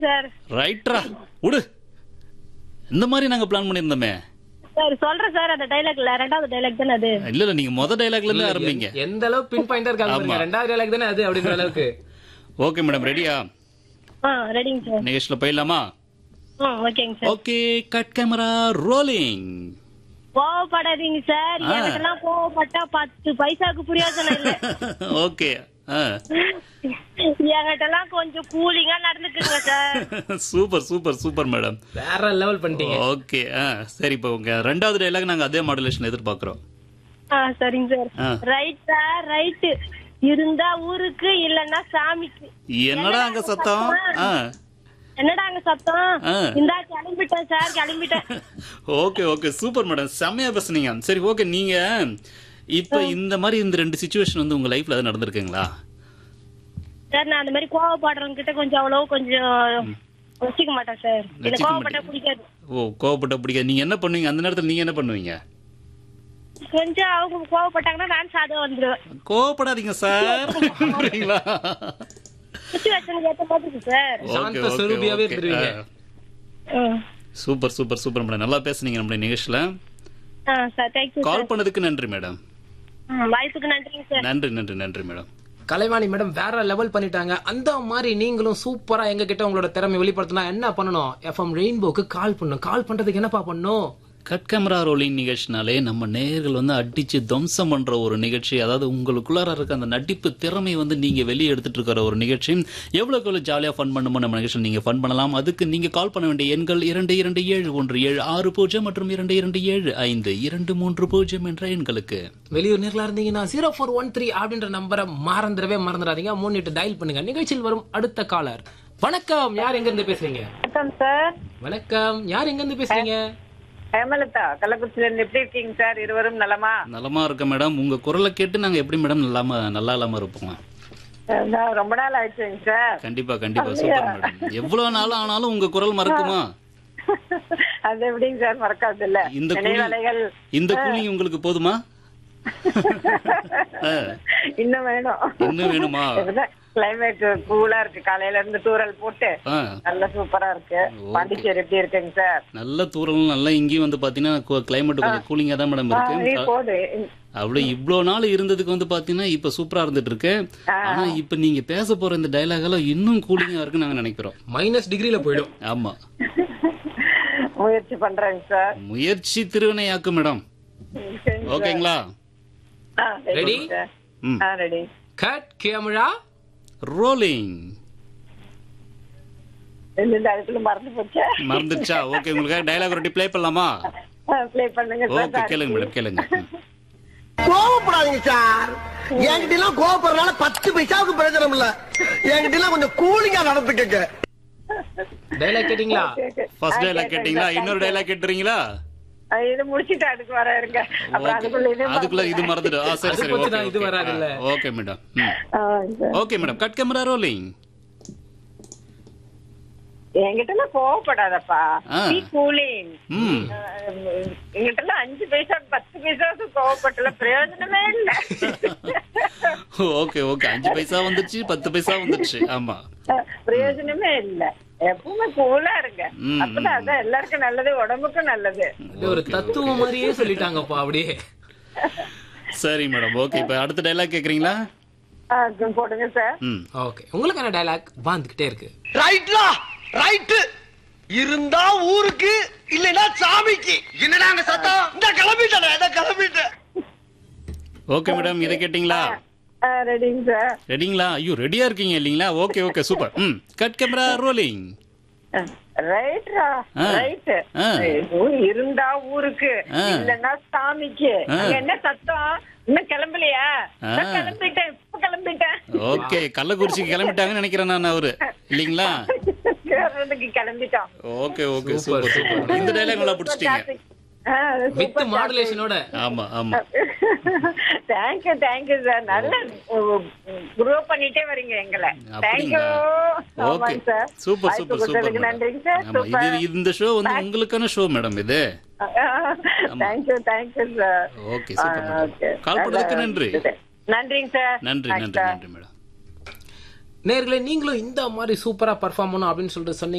Sir ரைட்ரா விடு இந்த மாதிரி நாங்க பிளான் பண்ணியிருந்தோமே சார் சொல்றேன் சார் அந்த டைலாக்ல ரெண்டாவது டைலாக் தானே அது இல்ல இல்ல நீங்க முத டைலாக்ல இருந்து ஆரம்பிங்க எந்த அளவுக்கு பின் பாயிண்டா இருக்காங்க ஆமா. பாருங்க. ரெண்டாவது dialogue தானே அது அப்படின்ற அளவுக்கு ஓகே மேடம் ரெடியா ஆ ரெடிங்க சார் நிகழ்ச்சியில போயிடலாமா ம் ஓகேங்க sir okay cut camera rolling கோவப்படாதீங்க சார் ஆ. எனக்கெல்லாம் கோவப்பட்டா பத்து பைசாக்கு பிரயோஜனம் இல்ல ஓகே என்கிட்ட எல்லாம் கொஞ்சம் கூலிங்கா நடந்துக்குங்க sir super super super madam வேற லெவல் பண்ணிட்டீங்க ஓகே ஆ சரி இப்போ உங்க ரெண்டாவது டைலாக் நாங்க அதே மாடுலேஷன் எதிர்பார்க்கிறோம் ஆ சரிங்க ஆ. சார் ரைட் சார் ரைட் இருந்தா ஊருக்கு இல்லன்னா சாமிக்கு என்னடா அங்க சத்தம் ஆ என்னடா அங்க சத்தம் ஆ. இந்தா கிளம்பிட்டேன் சார் கிளம்பிட்டேன் ஓகே ஓகே சூப்பர் மேடம் செம்மையா பேசுனீங்க சரி ஓகே நீங்க இப்ப இந்த மாதிரி இந்த ரெண்டு சுச்சுவேஷன் வந்து உங்க லைஃப்ல அது நடந்திருக்குங்களா சார் நான் அந்த மாதிரி கோவப்படுறவங்க கிட்ட கொஞ்சம் அவ்வளவு கொஞ்சம் வச்சுக்க மாட்டேன் சார் எனக்கு வச்சுக்க கோவப்பட்டா மாட்டீங்க. பிடிக்காது ஓ கோவப்பட்ட பிடிக்காது நீங்க என்ன பண்ணுவீங்க அந்த நேரத்துல நீங்க என்ன பண்ணுவீங்க கொஞ்சம் அவங்க கோவப்பட்டாங்கன்னா நான் சாதம் வந்துடுவேன் கோவப்படாதீங்க சார் புரியுங்களா சுச்சுவேஷனுக்கு ஏத்த மாதிரி இருக்கு சார் சாந்த சொரூபியாவே இருந்துருவீங்க. ம். சூப்பர் சூப்பர் சூப்பர் மேடம் நல்லா பேசுனீங்க நம்மளுடைய நிகழ்ச்சியில ஆ சார் தேங்க்யூ கால் பண்ணதுக்கு நன்றி மேடம் ம் வாய்ப்புக்கு நன்றிங்க சார் நன்றி நன்றி நன்றி மேடம் கலைவாணி மேடம் வேற லெவல் பண்ணிட்டாங்க அந்த மாதிரி நீங்களும் சூப்பரா எங்க கிட்ட உங்களோட திறமை வெளிப்படுத்தினா என்ன பண்ணணும் எஃப்எம் ரெயின்போக்கு கால் பண்ணணும் கால் பண்றதுக்கு என்னப்பா பண்ணணும் கட் கேமரா ரோலிங் நிகழ்ச்சினாலே நம்ம நேயர்கள் வந்து அடிச்சு துவம்சம் பண்ற ஒரு நிகழ்ச்சி அதாவது உங்களுக்குள்ளார இருக்க அந்த நடிப்பு திறமை வந்து நீங்க வெளியே எடுத்துட்டு இருக்கிற ஒரு நிகழ்ச்சி எவ்வளவுக்கு எவ்வளவு ஜாலியா ஃபன் பண்ணுமோ நம்ம நிகழ்ச்சி நீங்க ஃபன் பண்ணலாம் அதுக்கு நீங்க கால் பண்ண வேண்டிய எண்கள் இரண்டு இரண்டு ஏழு ஒன்று ஏழு ஆறு பூஜ்ஜியம் மற்றும் இரண்டு இரண்டு ஏழு ஐந்து இரண்டு மூன்று பூஜ்ஜியம் என்ற எண்களுக்கு வெளியூர் நேரில் இருந்தீங்கன்னா ஜீரோ ஃபோர் ஒன் த்ரீ அப்படின்ற நம்பரை மறந்துடவே மறந்துடாதீங்க முன்னிட்டு டயல் பண்ணுங்க நிகழ்ச்சியில் வரும் அடுத்த காலர் வணக்கம் யார் எங்க இருந்து பேசுறீங்க வணக்கம் சார் வணக்கம் யார் எங்க இருந்து பேசுறீங்க ஹேமலதா கள்ளக்குறிச்சியில இருந்து எப்படி இருக்கீங்க சார் இருவரும் நலமா நலமா இருக்க மேடம் உங்க குரலை கேட்டு நாங்க எப்படி மேடம் நல்லாம நல்லா இல்லாம இருப்போம் அஹ் நான் ரொம்ப நாள் ஆயிடுச்சுங்க சார் கண்டிப்பா கண்டிப்பா சூப்பர் மேடம் எவ்வளவு நாள் ஆனாலும் உங்க குரல் மறக்குமா அது எப்படிங்க சார் மறக்காது இல்ல இந்த கூலி நினைவலைகள் இந்த கூலிங் உங்களுக்கு போதுமா ஆ, இன்னும் வேணும் இன்னும் வேணுமா கிளைமேட் கூலா இருக்கு காலையில இருந்து தூரல் போட்டு ஆ, நல்ல சூப்பரா இருக்கு பாண்டிச்சேரி எப்படி இருக்குங்க சார் நல்ல தூரல் நல்லா இங்கேயும் வந்து பாத்தீங்கன்னா கிளைமேட் கொஞ்சம் கூலிங்கா தான் மேடம் ஆ, இருக்கு நீ போடு அவ்வளவு இவ்வளவு நாள் இருந்ததுக்கு வந்து பாத்தீங்கன்னா இப்ப சூப்பரா இருந்துட்டு இருக்கு ஆனா இப்ப நீங்க பேச போற இந்த டைலாக் எல்லாம் இன்னும் கூலிங்கா இருக்குன்னு நாங்க நினைக்கிறோம் மைனஸ் டிகிரில போயிடும் ஆமா முயற்சி பண்றேங்க சார் முயற்சி திருவினையாக்கும் மேடம் ஓகேங்களா Ready? ம். ரெடி கட் கேமரா ரோலிங் இந்த அதுக்குள்ள மறந்து போச்சு மறந்துச்சா ஓகே உங்களுக்கு டைலாக் ரொட்டி ப்ளே பண்ணலாமா ப்ளே பண்ணுங்க ஓகே சார் கேளுங்க மேடம் கேளுங்க ம். கோவப்படாதீங்க சார் என்கிட்ட எல்லாம் கோவப்படுறதுனால பத்து பைசாவுக்கு பிரயோஜனம் இல்ல என்கிட்ட எல்லாம் கொஞ்சம் கூலிங்கா நடந்துக்கங்க டைலாக் கேட்டீங்களா ஃபர்ஸ்ட் டைலாக் கேட்டீங்களா இன்னொரு டைலாக் கேட்டுறீங்களா அஹ் இது முடிச்சிட்டு அதுக்கு வர இருங்க அப்புறம் அதுக்குள்ள இது அதுக்குள்ள இது மறந்துடு ஆ சரி அது சரி பத்தி ஓகே தான் இது வராதுல்ல. ஓகே மேடம் ம். ஆ, sir. Okay madam cut camera rolling என்கிட்ட எல்லாம் கோவப்படாதப்பா ஆ. நீ கூலிங் ம் என்கிட்ட எல்லாம் அஞ்சு பைசா பத்து பைசாவுக்கு கோவப்பட்டல பிரயோஜனமே இல்ல ஓகே ஓகே அஞ்சு பைசா வந்துருச்சு பத்து பைசா வந்துருச்சு ஆமா பிரயோஜனமே இல்ல எப்பவுமே கூலா இருங்க ம், அப்பதான் அதான் எல்லாருக்கும் நல்லது உடம்புக்கும் நல்லது இது ஒரு தத்துவம் மாதிரியே சொல்லிட்டாங்கப்பா அப்படியே சரி மேடம் ஓகே இப்ப அடுத்த டைலாக் கேக்குறீங்களா ஆ, போடுங்க சார் ம் ஓகே உங்களுக்கான டைலாக் வந்துகிட்டே இருக்கு ரைட்லா ரைட்டு இருந்தா ஊருக்கு இல்லைன்னா சாமிக்கு என்னடா அங்க சத்தம் இந்த கிளம்பிட்டேன் இந்த கிளம்பிட்டேன் ஓகே மேடம் இதை கேட்டீங்களா ரெடிங்க சார் ரெடிங்களா ஐயோ ரெடியா இருக்கீங்க இல்லீங்களா ஓகே ஓகே சூப்பர் ம் கட் கேமரா ரோலிங் ரைட்ரா ஆ. ரைட் ஆ. இருந்தா ஊருக்கு ஆ. இல்லன்னா சாமிக்கு ஆ. அங்க என்ன சத்தம் இன்னும் கிளம்பலையா ஆ. நான் கிளம்பிட்டேன் இப்ப கிளம்பிட்டேன் ஓகே கள்ளக்குறிச்சிக்கு கிளம்பிட்டாங்கன்னு நினைக்கிறேன் நான் அவரு இல்லீங்களா கேரளத்துக்கு கிளம்பிட்டோம் okay okay Super, super super இந்த டைலாக் நல்லா பிடிச்சிட்டீங்க வித் மாடுலேஷனோட ஆமா ஆமா தேங்க்யூ தேங்க்யூ சார் நல்ல குரோ பண்ணிட்டே வரீங்க எங்களை தேங்க்யூ அப்படிங்களா ஓகே சூப்பர் சூப்பர் சூப்பர் நன்றிங்க சார் ஆமா இது இது- இந்த ஷோ வந்து உங்களுக்கான ஷோ மேடம் இது thank you thank you sir okay super madam call பண்ணதுக்கு நன்றி நன்றிங்க சார் நன்றி நன்றி நன்றி மேடம் நேர்களே நீங்களும் இந்த மாதிரி சூப்பரா பர்ஃபார்ம் பண்ணணும் அப்படின்னு சொல்லிட்டு சொன்னீங்க